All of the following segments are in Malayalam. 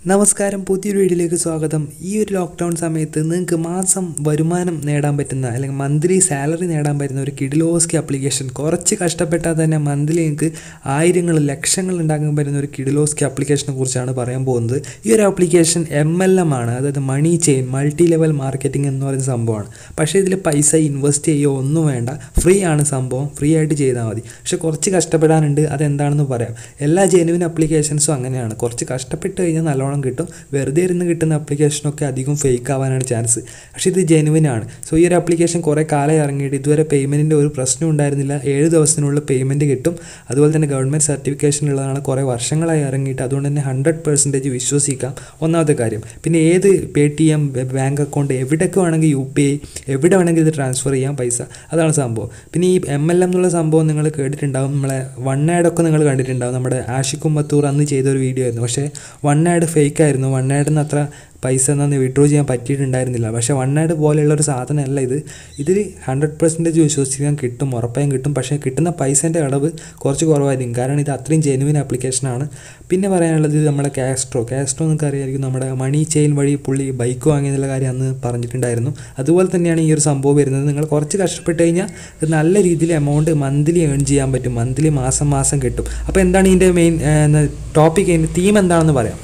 നമസ്കാരം പുതിയൊരു വീഡിയോയിലേക്ക് സ്വാഗതം ഈ ഒരു ലോക്ക്ഡൗൺ സമയത്ത് നിങ്ങൾക്ക് മാസം വരുമാനം നേടാൻ പറ്റുന്ന അല്ലെങ്കിൽ മന്ത്ലി സാലറി നേടാൻ പറ്റുന്ന ഒരു കിഡിലോസ്കി ആപ്ലിക്കേഷൻ കുറച്ച് കഷ്ടപ്പെട്ടാൽ തന്നെ മന്ത്ലി നിങ്ങൾക്ക് ആയിരങ്ങൾ ലക്ഷങ്ങൾ ഉണ്ടാക്കാൻ പറ്റുന്ന ഒരു കിഡിലോസ്കി ആപ്ലിക്കേഷനെ കുറിച്ചാണ് പറയാൻ പോകുന്നത് ഈ ഒരു ആപ്ലിക്കേഷൻ എം എൽ എം ആണ് അതായത് money chain multi level marketing എന്ന് പറയുന്ന സംഭവമാണ് പക്ഷേ ഇതിൽ പൈസ ഇൻവെസ്റ്റ് ചെയ്യുകയോ ഒന്നും വേണ്ട ഫ്രീ ആണ് സംഭവം ഫ്രീ ആയിട്ട് ചെയ്താൽ മതി പക്ഷേ കുറച്ച് കഷ്ടപ്പെടാനുണ്ട് അതെന്താണെന്ന് പറയാം എല്ലാ ജെനുവിൻ ആപ്ലിക്കേഷൻസും അങ്ങനെയാണ് കുറച്ച് കഷ്ടപ്പെട്ട് കഴിഞ്ഞാൽ നല്ലോണം കിട്ടും വെറുതെ ഇരുന്ന് കിട്ടുന്ന ആപ്ലിക്കേഷനൊക്കെ അധികം ഫേക്ക് ആവാനാണ് ചാൻസ് പക്ഷേ ഇത് ജെനുവിൻ ആണ് സോ ഈ ഒരു ആപ്ലിക്കേഷൻ കുറേ കാലം ഇറങ്ങിയിട്ട് ഇതുവരെ പേയ്മെൻറ്റിൻ്റെ ഒരു പ്രശ്നം ഉണ്ടായിരുന്നില്ല ഏഴ് ദിവസത്തിനുള്ളിൽ പേയ്മെൻറ്റ് കിട്ടും അതുപോലെ തന്നെ ഗവൺമെൻറ് സർട്ടിഫിക്കേഷൻ ഉള്ളതാണ് കുറേ വർഷങ്ങളായി ഇറങ്ങിയിട്ട് അതുകൊണ്ട് തന്നെ ഹൺഡ്രഡ് പെർസെൻറ്റേജ് വിശ്വസിക്കാം ഒന്നാമത്തെ കാര്യം പിന്നെ ഏത് Pay T M bank account എവിടെയൊക്കെ വേണമെങ്കിൽ യു പി ഐ എവിടെ വേണമെങ്കിൽ ഇത് ട്രാൻസ്ഫർ ചെയ്യാം പൈസ അതാണ് സംഭവം പിന്നെ ഈ എം എൽ എം എന്നുള്ള സംഭവം നിങ്ങൾ കേട്ടിട്ടുണ്ടാവും നമ്മളെ വൺ ആഡൊക്കെ നിങ്ങൾ കണ്ടിട്ടുണ്ടാവും നമ്മുടെ ആഷിഖ് ഉമ്മത്തൂർ അന്ന് ചെയ്തൊരു വീഡിയോ ആയിരുന്നു പക്ഷേ വൺ ആഡ് ഫേക്ക് ആയിരുന്നു വൺ ആഡിന് അത്ര പൈസ ഒന്നും വിഡ്രോ ചെയ്യാൻ പറ്റിയിട്ടുണ്ടായിരുന്നില്ല പക്ഷേ വൺ ആഡ് പോലെയുള്ള ഒരു സാധനമല്ല ഇത് ഇതിൽ ഹൺഡ്രഡ് പെർസെൻറ്റേജ് വിശ്വസിക്കാൻ കിട്ടും ഉറപ്പായും കിട്ടും പക്ഷേ കിട്ടുന്ന പൈസേൻ്റെ അടവ് കുറച്ച് കുറവായിരിക്കും കാരണം ഇത് അത്രയും ജെനുവിൻ ആപ്ലിക്കേഷനാണ് പിന്നെ പറയാനുള്ളത് ഇത് നമ്മുടെ കാസ്ട്രോ കാസ്ട്രോ നിങ്ങൾക്ക് അറിയാമായിരിക്കും നമ്മുടെ മണി ചെയിൻ വഴി പുള്ളി ബൈക്ക് വാങ്ങിയെന്നുള്ള കാര്യം അന്ന് പറഞ്ഞിട്ടുണ്ടായിരുന്നു അതുപോലെ തന്നെയാണ് ഈ ഒരു സംഭവം വരുന്നത് നിങ്ങൾ കുറച്ച് കഷ്ടപ്പെട്ട് കഴിഞ്ഞാൽ ഇത് നല്ല രീതിയിൽ എമൗണ്ട് മന്ത്ലി ഏൺ ചെയ്യാൻ പറ്റും മന്ത്ലി മാസം മാസം കിട്ടും അപ്പോൾ എന്താണ് ഇതിൻ്റെ മെയിൻ ടോപ്പിക് ഇതിൻ്റെ തീം എന്താണെന്ന് പറയാം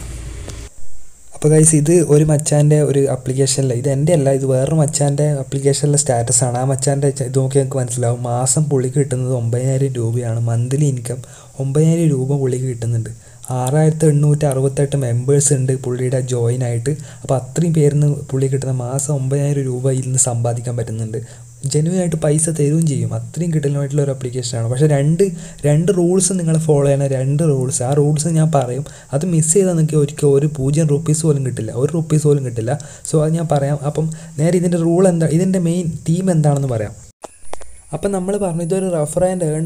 അപ്പോൾ ഗൈസ് ഇത് ഒരു മച്ചാൻ്റെ ഒരു ആപ്ലിക്കേഷനിൽ ഇത് എൻ്റെ അല്ല ഇത് വേറൊരു മച്ചാൻ്റെ ആപ്ലിക്കേഷനിലെ സ്റ്റാറ്റസ് ആണ് ആ മച്ചാൻ്റെ ഇത് നോക്കി നിങ്ങൾക്ക് മനസ്സിലാവും മാസം പുള്ളിക്ക് കിട്ടുന്നത് ഒമ്പതിനായിരം രൂപയാണ് മന്ത്ലി ഇൻകം ഒമ്പതിനായിരം രൂപ പുള്ളിക്ക് കിട്ടുന്നുണ്ട് ആറായിരത്തി എണ്ണൂറ്റി അറുപത്തെട്ട് മെമ്പേഴ്സ് ഉണ്ട് പുള്ളിയുടെ ജോയിൻ ആയിട്ട് അപ്പോൾ അത്രയും പേരിന്ന് പുള്ളി കിട്ടുന്ന മാസം ഒമ്പതിനായിരം രൂപ ഇതിൽ നിന്ന് സമ്പാദിക്കാൻ പറ്റുന്നുണ്ട് ജെന്യൂൻ ആയിട്ട് പൈസ തരുകയും ചെയ്യും അത്രയും കിട്ടലുമായിട്ടുള്ള ഒരു ആപ്ലിക്കേഷനാണ് പക്ഷേ രണ്ട് രണ്ട് റൂൾസ് നിങ്ങൾ ഫോളോ ചെയ്യണം രണ്ട് റൂൾസ് ആ റൂൾസ് ഞാൻ പറയും അത് മിസ് ചെയ്താൽ നിങ്ങൾക്ക് ഒരിക്കൽ ഒരു പൂജ്യം റുപ്പീസ് പോലും കിട്ടില്ല ഒരു റുപ്പീസ് പോലും കിട്ടില്ല സോ അത് ഞാൻ പറയാം അപ്പം നേരെ ഇതിൻ്റെ റൂൾ എന്താ ഇതിൻ്റെ മെയിൻ തീം എന്താണെന്ന് പറയാം അപ്പം നമ്മൾ പറഞ്ഞു ഇതൊരു റെഫർ ആൻഡ് ഏൺ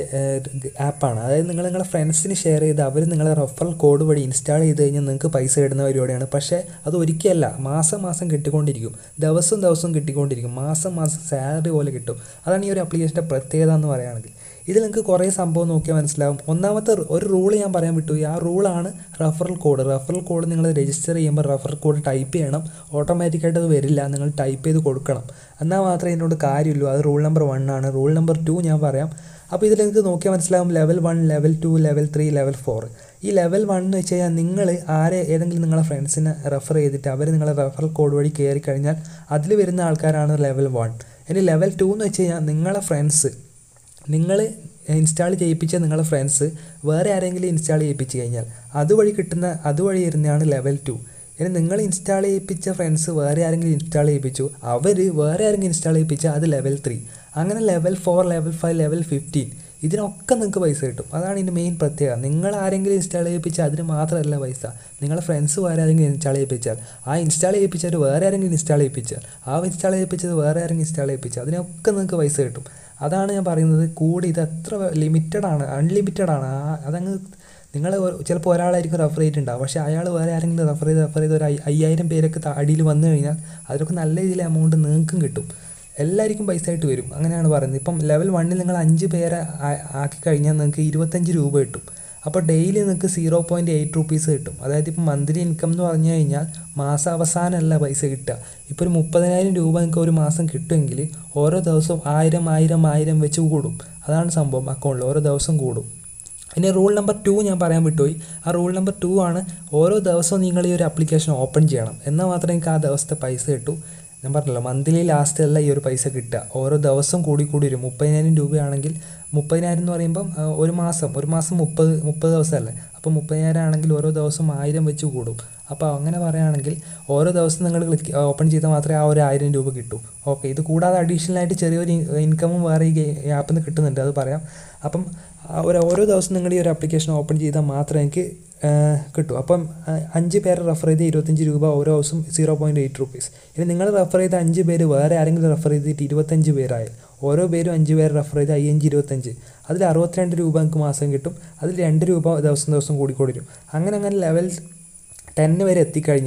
ആപ്പാണ് അതായത് നിങ്ങൾ നിങ്ങളുടെ ഫ്രണ്ട്സിന് ഷെയർ ചെയ്ത് അവർ നിങ്ങളെ റെഫറൽ കോഡ് വഴി ഇൻസ്റ്റാൾ ചെയ്ത് കഴിഞ്ഞാൽ നിങ്ങൾക്ക് പൈസ ഇടുന്ന പരിപാടിയാണ് പക്ഷേ അത് ഒരിക്കലല്ല മാസം മാസം കിട്ടിക്കൊണ്ടിരിക്കും ദിവസം ദിവസം കിട്ടിക്കൊണ്ടിരിക്കും മാസം മാസം സാലറി പോലെ കിട്ടും അതാണ് ഈ ഒരു ആപ്ലിക്കേഷൻ്റെ പ്രത്യേകത എന്ന് പറയുകയാണെങ്കിൽ ഇതിൽ നിങ്ങൾക്ക് കുറേ സംഭവം നോക്കിയാൽ മനസ്സിലാവും ഒന്നാമത്തെ ഒരു റൂൾ ഞാൻ പറയാൻ വിട്ടു ആ റൂളാണ് റെഫറൽ കോഡ് റെഫറൽ കോഡ് നിങ്ങൾ രജിസ്റ്റർ ചെയ്യുമ്പോൾ റെഫറൽ കോഡ് ടൈപ്പ് ചെയ്യണം ഓട്ടോമാറ്റിക്കായിട്ട് അത് വരില്ല നിങ്ങൾ ടൈപ്പ് ചെയ്ത് കൊടുക്കണം എന്നാൽ മാത്രമേ ഇതിനോട് കാര്യമുള്ളൂ അത് റൂൾ നമ്പർ വൺ ആണ് റൂൾ നമ്പർ ടു ഞാൻ പറയാം അപ്പോൾ ഇതിൽ നിങ്ങൾക്ക് നോക്കിയാൽ മനസ്സിലാവും level one level two level three level four ഈ ലെവൽ വൺ എന്ന് വെച്ച് കഴിഞ്ഞാൽ നിങ്ങൾ ആരെ ഏതെങ്കിലും നിങ്ങളെ ഫ്രണ്ട്സിനെ റെഫർ ചെയ്തിട്ട് അവർ നിങ്ങളെ റെഫറൽ കോഡ് വഴി കയറി കഴിഞ്ഞാൽ അതിൽ വരുന്ന ആൾക്കാരാണ് ലെവൽ വൺ ഇനി ലെവൽ ടു എന്ന് വെച്ച് കഴിഞ്ഞാൽ നിങ്ങളെ ഫ്രണ്ട്സ് നിങ്ങൾ ഇൻസ്റ്റാൾ ചെയ്യിപ്പിച്ച നിങ്ങളെ ഫ്രണ്ട്സ് വേറെ ആരെങ്കിലും ഇൻസ്റ്റാൾ ചെയ്യിപ്പിച്ച് കഴിഞ്ഞാൽ അതുവഴി കിട്ടുന്ന അതുവഴി ഇരുന്നാണ് ലെവൽ ടു ഇനി നിങ്ങൾ ഇൻസ്റ്റാൾ ചെയ്യിപ്പിച്ച ഫ്രണ്ട്സ് വേറെ ആരെങ്കിലും ഇൻസ്റ്റാൾ ചെയ്യിപ്പിച്ചു അവർ വേറെ ആരെങ്കിലും ഇൻസ്റ്റാൾ ചെയ്യിപ്പിച്ചാൽ അത് ലെവൽ ത്രീ അങ്ങനെ level four level five level fifteen ഇതിനൊക്കെ നിങ്ങൾക്ക് പൈസ കിട്ടും അതാണ് ഇതിൻ്റെ മെയിൻ പ്രത്യേകത നിങ്ങൾ ആരെങ്കിലും ഇൻസ്റ്റാൾ ചെയ്യിപ്പിച്ചാൽ അതിന് മാത്രമല്ല പൈസ നിങ്ങളെ ഫ്രണ്ട്സ് വേറെ ആരെങ്കിലും ഇൻസ്റ്റാൾ ചെയ്യിപ്പിച്ചാൽ ആ ഇൻസ്റ്റാൾ ചെയ്യിപ്പിച്ചാൽ വേറെ ആരെങ്കിലും ഇൻസ്റ്റാൾ ചെയ്യിപ്പിച്ചാൽ ആ ഇൻസ്റ്റാൾ ചെയ്യിപ്പിച്ചത് വേറെ ആരെങ്കിലും ഇൻസ്റ്റാൾ ചെയ്യിപ്പിച്ചാൽ അതിനൊക്കെ നിങ്ങൾക്ക് പൈസ കിട്ടും അതാണ് ഞാൻ പറയുന്നത് കൂടി ഇത് എത്ര ലിമിറ്റഡ് ആണ് അൺലിമിറ്റഡ് ആണ് ആ അതങ്ങ് നിങ്ങൾ ചിലപ്പോൾ ഒരാളായിരിക്കും റെഫർ ചെയ്തിട്ടുണ്ടാവും പക്ഷേ അയാൾ വേറെ ആരെങ്കിലും റെഫർ ചെയ്ത് റെഫർ ചെയ്ത് ഒരു അയ്യായിരം പേരൊക്കെ അടിയിൽ വന്നു കഴിഞ്ഞാൽ അതിലൊക്കെ നല്ല രീതിയിൽ എമൗണ്ട് നിങ്ങൾക്കും കിട്ടും എല്ലാവർക്കും പൈസ ആയിട്ട് വരും അങ്ങനെയാണ് പറയുന്നത് ഇപ്പം ലെവൽ വണ്ണിൽ നിങ്ങൾ അഞ്ച് പേരെ ആക്കി കഴിഞ്ഞാൽ നിങ്ങൾക്ക് ഇരുപത്തഞ്ച് രൂപ കിട്ടും അപ്പോൾ ഡെയിലി നിങ്ങൾക്ക് സീറോ പോയിൻറ്റ് എയ്റ്റ് റുപ്പീസ് കിട്ടും അതായത് ഇപ്പം മന്ത്ലി ഇൻകം എന്ന് പറഞ്ഞു കഴിഞ്ഞാൽ മാസം അവസാനമല്ല പൈസ കിട്ടുക ഇപ്പോൾ ഒരു മുപ്പതിനായിരം രൂപ നിങ്ങൾക്ക് ഒരു മാസം കിട്ടുമെങ്കിൽ ഓരോ ദിവസവും ആയിരം ആയിരം ആയിരം വെച്ച് കൂടും അതാണ് സംഭവം അക്കൗണ്ടിൽ ഓരോ ദിവസം കൂടും ഇനി റൂൾ നമ്പർ ടു ഞാൻ പറയാൻ വിട്ടുപോയി ആ റൂൾ നമ്പർ ടു ആണ് ഓരോ ദിവസവും നിങ്ങൾ ഈ ഒരു ആപ്ലിക്കേഷൻ ഓപ്പൺ ചെയ്യണം എന്നാൽ മാത്രമേ നിങ്ങൾക്ക് ആ ദിവസത്തെ പൈസ കിട്ടൂ ഞാൻ പറഞ്ഞല്ലോ മന്ത്ലി ലാസ്റ്റ് അല്ല ഈ ഒരു പൈസ കിട്ടുക ഓരോ ദിവസം കൂടി കൂടി വരും മുപ്പതിനായിരം രൂപയാണെങ്കിൽ മുപ്പതിനായിരം എന്ന് പറയുമ്പം ഒരു മാസം ഒരു മാസം മുപ്പത് മുപ്പത് ദിവസമല്ലേ അപ്പോൾ മുപ്പതിനായിരം ആണെങ്കിൽ ഓരോ ദിവസം ആയിരം വെച്ച് കൂടും അപ്പോൾ അങ്ങനെ പറയുകയാണെങ്കിൽ ഓരോ ദിവസം നിങ്ങൾ ക്ലിക്ക് ഓപ്പൺ ചെയ്താൽ മാത്രമേ ആ ഒരു ആയിരം രൂപ കിട്ടൂ ഓക്കെ ഇത് കൂടാതെ അഡീഷണൽ ആയിട്ട് ചെറിയൊരു ഇൻകമും വേറെ ഈ ആപ്പിൽ നിന്ന് കിട്ടുന്നുണ്ട് അത് പറയാം അപ്പം ഒരു ഓരോ ദിവസം നിങ്ങൾ ഈ ഒരു ആപ്ലിക്കേഷൻ ഓപ്പൺ ചെയ്താൽ മാത്രമേ എനിക്ക് കിട്ടും അപ്പം അഞ്ച് പേരെ റെഫർ ചെയ്ത് ഇരുപത്തഞ്ച് രൂപ ഓരോ ദിവസം സീറോ പോയിൻറ്റ് എയ്റ്റ് റുപ്പീസ് ഇനി നിങ്ങൾ റെഫർ ചെയ്ത അഞ്ച് പേര് വേറെ ആരെങ്കിലും റെഫർ ചെയ്തിട്ട് ഇരുപത്തഞ്ച് പേരായി ഓരോ പേരും അഞ്ച് പേര് റെഫർ ചെയ്ത് അയ്യഞ്ച് ഇരുപത്തഞ്ച് അതിൽ അറുപത്തിരണ്ട് രൂപ നിങ്ങൾക്ക് മാസം കിട്ടും അതിൽ രണ്ട് രൂപ ദിവസം ദിവസം കൂടി കൂടി വരും അങ്ങനെ അങ്ങനെ ലെവൽ ടെന്ന് വരെ എത്തിക്കഴിഞ്ഞാൽ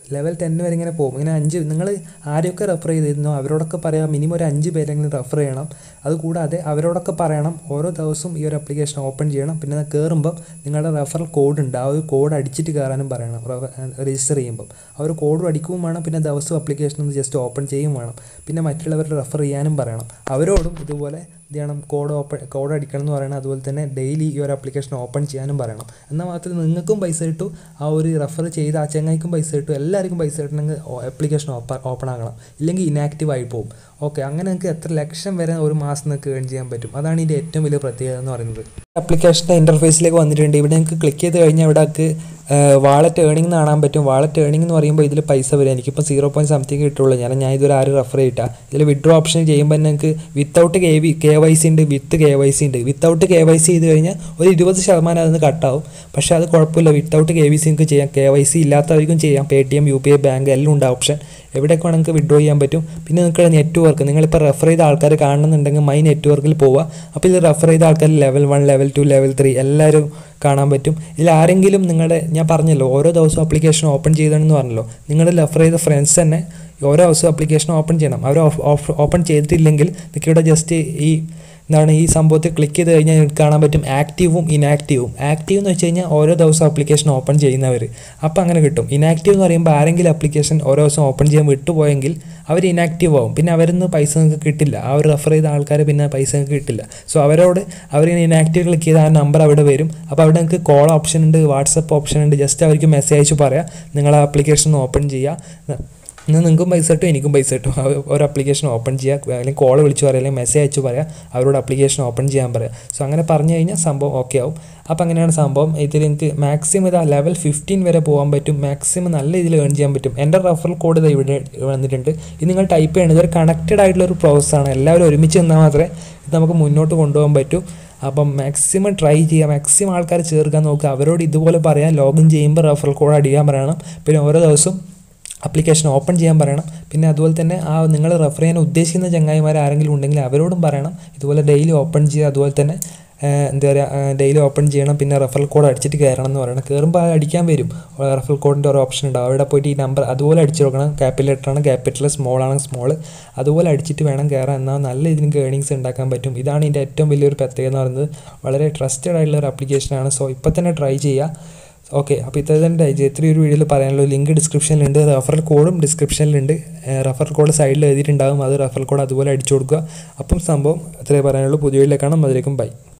ലെവൽ ടെൻ വരെ ഇങ്ങനെ പോകും ഇങ്ങനെ അഞ്ച് നിങ്ങൾ ആരെയൊക്കെ റെഫർ ചെയ്തിരുന്നോ അവരോടൊക്കെ പറയാം മിനിമം ഒരു അഞ്ച് പേരെങ്കിലും റെഫർ ചെയ്യണം അതുകൂടാതെ അവരോടൊക്കെ പറയണം ഓരോ ദിവസവും ഈ ഒരു ആപ്ലിക്കേഷൻ ഓപ്പൺ ചെയ്യണം പിന്നെ അത് കയറുമ്പോൾ നിങ്ങളുടെ റെഫറൽ കോഡ് ഉണ്ട് ആ ഒരു കോഡ് അടിച്ചിട്ട് കയറാനും പറയണം രജിസ്റ്റർ ചെയ്യുമ്പോൾ ആ ഒരു കോഡും അടിക്കുകയും വേണം പിന്നെ ദിവസവും ആപ്ലിക്കേഷൻ ഒന്ന് ജസ്റ്റ് ഓപ്പൺ ചെയ്യുകയും വേണം പിന്നെ മറ്റുള്ളവർ റെഫർ ചെയ്യാനും പറയണം അവരോടും ഇതുപോലെ എന്ത് ചെയ്യണം കോഡ് ഓപ്പൺ കോഡ് അടിക്കണം എന്ന് പറയണം അതുപോലെ തന്നെ ഡെയിലി ഈ ഒരു ആപ്ലിക്കേഷൻ ഓപ്പൺ ചെയ്യാനും പറയണം എന്നാൽ മാത്രമേ നിങ്ങൾക്കും പൈസ കിട്ടൂ ആ ഒരു റെഫർ ചെയ്ത ആ ചങ്ങായിക്കും പൈസ കിട്ടും എല്ലാവർക്കും പൈസ കിട്ടണമെങ്കിൽ ആപ്ലിക്കേഷൻ ഓപ്പൺ ആകണം ഇല്ലെങ്കിൽ ഇനാക്റ്റീവ് ആയി പോകും ഓക്കെ അങ്ങനെ നിങ്ങൾക്ക് എത്ര ലക്ഷം വരെ ഒരു മാസം നിങ്ങൾക്ക് ഏൺ ചെയ്യാൻ പറ്റും അതാണ് ഇതിൻ്റെ ഏറ്റവും വലിയ പ്രത്യേകത എന്ന് പറയുന്നത് ആപ്ലിക്കേഷൻ്റെ ഇൻ്റർഫേസിലേക്ക് വന്നിട്ടുണ്ട് ഇവിടെ നിങ്ങൾക്ക് ക്ലിക്ക് ചെയ്ത് കഴിഞ്ഞാൽ ഇവിടെ വാളറ്റ് ഏണിംഗ് കാണാൻ പറ്റും വാളറ്റ് ഏണിംഗ് എന്ന് പറയുമ്പോൾ ഇതിൽ പൈസ വരും എനിക്കിപ്പോൾ സീറോ പോയിൻറ്റ് സംതിങ് കിട്ടുള്ളൂ ഞാൻ ഞാൻ ഇതുവരെ ആരും റെഫർ ചെയ്തിട്ടാ ഇതിൽ വിഡ്രോ ഓപ്ഷൻ ചെയ്യുമ്പോൾ നിങ്ങൾക്ക് without K V K Y C ഉണ്ട് വിത്ത് കെ വൈ സി ഉണ്ട് വിത്തൗട്ട് കെ വൈ സി ചെയ്ത് കഴിഞ്ഞാൽ ഒരു ഇരുപത് ശതമാനം അതിന് കട്ടാവും പക്ഷേ അത് കുഴപ്പമില്ല വിത്തൗട്ട് കെ വി സി നിങ്ങൾക്ക് ചെയ്യാം കെ വൈ സി ഇല്ലാത്തവർക്കും ചെയ്യാം Pay T M U P I bank എല്ലാം ഉണ്ട് ഓപ്ഷൻ എവിടെയൊക്കെ വേണമെങ്കിൽ വിഡ്രോ ചെയ്യാൻ പറ്റും പിന്നെ നിങ്ങൾക്ക് നെറ്റ്വർക്ക് നിങ്ങളിപ്പോൾ റെഫർ ചെയ്ത ആൾക്കാർ കാണുന്നുണ്ടെങ്കിൽ മൈ നെറ്റ്വർക്കിൽ പോവുക അപ്പോൾ ഇത് റെഫർ ചെയ്ത ആൾക്കാർ level one level two level three എല്ലാവരും കാണാൻ പറ്റും ഇതിൽ ആരെങ്കിലും നിങ്ങളുടെ ഞാൻ പറഞ്ഞല്ലോ ഓരോ ദിവസവും ആപ്ലിക്കേഷൻ ഓപ്പൺ ചെയ്തതെന്ന് പറഞ്ഞല്ലോ നിങ്ങളുടെ റെഫർ ചെയ്ത ഫ്രണ്ട്സ് തന്നെ ഓരോ ദിവസവും ആപ്ലിക്കേഷൻ ഓപ്പൺ ചെയ്യണം അവർ ഓപ്പൺ ചെയ്തിട്ടില്ലെങ്കിൽ നിങ്ങൾക്കിവിടെ ജസ്റ്റ് ഈ എന്താണ് ഈ സംഭവത്തിൽ ക്ലിക്ക് ചെയ്ത് കഴിഞ്ഞാൽ നിങ്ങൾക്ക് കാണാൻ പറ്റും ആക്റ്റീവും ഇനാക്റ്റീവും ആക്റ്റീവ് എന്ന് വെച്ച് കഴിഞ്ഞാൽ ഓരോ ദിവസം ആപ്ലിക്കേഷൻ ഓപ്പൺ ചെയ്യുന്നവർ അപ്പോൾ അങ്ങനെ കിട്ടും ഇനാക്റ്റീവ് എന്ന് പറയുമ്പോൾ ആരെങ്കിലും ആപ്ലിക്കേഷൻ ഓരോ ദിവസം ഓപ്പൺ ചെയ്യാൻ വിട്ടുപോയെങ്കിൽ അവർ ഇനാക്റ്റീവ് ആവും പിന്നെ അവരിന്ന് പൈസ നിങ്ങൾക്ക് കിട്ടില്ല ആ ഒരു റെഫർ ചെയ്ത ആൾക്കാർ പിന്നെ പൈസ നിങ്ങൾക്ക് കിട്ടില്ല സോ അവരോട് അവരിങ്ങനെ ഇനാക്റ്റീവ് ക്ലിക്ക് ചെയ്ത ആ നമ്പർ അവിടെ വരും അപ്പോൾ അവിടെ നിങ്ങൾക്ക് കോൾ ഓപ്ഷൻ ഉണ്ട് വാട്സപ്പ് ഓപ്ഷൻ ഉണ്ട് ജസ്റ്റ് അവർക്ക് മെസ്സേജ് അയച്ച് പറയാം നിങ്ങൾ ആപ്ലിക്കേഷൻ ഓപ്പൺ ചെയ്യുക എന്നാൽ നിങ്ങൾക്കും പൈസ കിട്ടും എനിക്കും പൈസ കിട്ടും ഒരു ആപ്ലിക്കേഷൻ ഓപ്പൺ ചെയ്യുക അല്ലെങ്കിൽ കോൾ വിളിച്ച് പറയുക അല്ലെങ്കിൽ മെസ്സേജ് അയച്ച് പറയാം അവരോട് ആപ്ലിക്കേഷൻ ഓപ്പൺ ചെയ്യാൻ പറയാം സോ അങ്ങനെ പറഞ്ഞു കഴിഞ്ഞാൽ സംഭവം ഓക്കെ ആവും അപ്പോൾ അങ്ങനെയാണ് സംഭവം ഇതിൽ എനിക്ക് മാക്സിമം ഇതാ ലെവൽ ഫിഫ്റ്റീൻ വരെ പോകാൻ പറ്റും മാക്സിമം നല്ല രീതിയിൽ ഏൺ ചെയ്യാൻ പറ്റും എൻ്റെ റെഫറൽ കോഡ് ഇതാ ഇവിടെ വന്നിട്ടുണ്ട് ഇത് നിങ്ങൾ ടൈപ്പ് ചെയ്യണം ഇതൊരു കണക്റ്റഡ് ആയിട്ടുള്ള ഒരു പ്രോസസ്സാണ് എല്ലാവരും ഒരുമിച്ച് നിന്നാൽ മാത്രമേ ഇത് നമുക്ക് മുന്നോട്ട് കൊണ്ടുപോകാൻ പറ്റൂ അപ്പം മാക്സിമം ട്രൈ ചെയ്യുക മാക്സിമം ആൾക്കാർ ചേർക്കാൻ നോക്കുക അവരോട് ഇതുപോലെ പറയാം ലോഗിൻ ചെയ്യുമ്പോൾ റെഫറൽ കോഡ് അടിക്കാൻ പറയണം പിന്നെ ഓരോ ദിവസവും ആപ്ലിക്കേഷൻ ഓപ്പൺ ചെയ്യാൻ പറയണം പിന്നെ അതുപോലെ തന്നെ ആ നിങ്ങൾ റെഫർ ചെയ്യാൻ ഉദ്ദേശിക്കുന്ന ചങ്ങായിമാർ ആരെങ്കിലും ഉണ്ടെങ്കിൽ അവരോടും പറയണം ഇതുപോലെ ഡെയിലി ഓപ്പൺ ചെയ്യുക അതുപോലെ തന്നെ എന്താ പറയുക ഡെയിലി ഓപ്പൺ ചെയ്യണം പിന്നെ റെഫറൽ കോഡ് അടിച്ചിട്ട് കയറണം എന്ന് പറയണം കയറുമ്പോൾ അത് അടിക്കാൻ വരും റെഫറൽ കോഡിൻ്റെ ഒരു ഓപ്ഷൻ ഉണ്ടാവും അവിടെ പോയിട്ട് ഈ നമ്പർ അതുപോലെ അടിച്ചു കൊടുക്കണം ക്യാപിറ്റൽ ലെറ്റർ ആണ് ക്യാപിറ്റൽ സ്മോൾ ആണ് സ്മോൾ അതുപോലെ അടിച്ചിട്ട് വേണം കയറാൻ എന്നാൽ നല്ല ഇതിന് ഏണിങ്സ് ഉണ്ടാക്കാൻ പറ്റും ഇതാണ് ഇതിൻ്റെ ഏറ്റവും വലിയൊരു പ്രത്യേകത എന്ന് പറയുന്നത് വളരെ ട്രസ്റ്റഡ് ആയിട്ടുള്ള ഒരു ആപ്ലിക്കേഷനാണ് സോ ഇപ്പോൾ തന്നെ ട്രൈ ചെയ്യുക ഓക്കെ അപ്പോൾ ഇത്തരത്തിൻ്റെ ഇത്രയും ഒരു വീഡിയോയിൽ പറയാനുള്ള ലിങ്ക് ഡിസ്ക്രിപ്ഷനിലുണ്ട് റെഫറൽ കോഡും ഡിസ്ക്രിപ്ഷനിലുണ്ട് റെഫറൽ കോഡ് സൈഡിൽ എഴുതിയിട്ടുണ്ടാകും അത് റെഫറൽ കോഡ് അതുപോലെ അടിച്ചു കൊടുക്കുക അപ്പം സംഭവം അത്രേ പറയാനുള്ളൂ പുതിയ വീഡിയോയിൽ കാണാം അതിലേക്കും ബൈ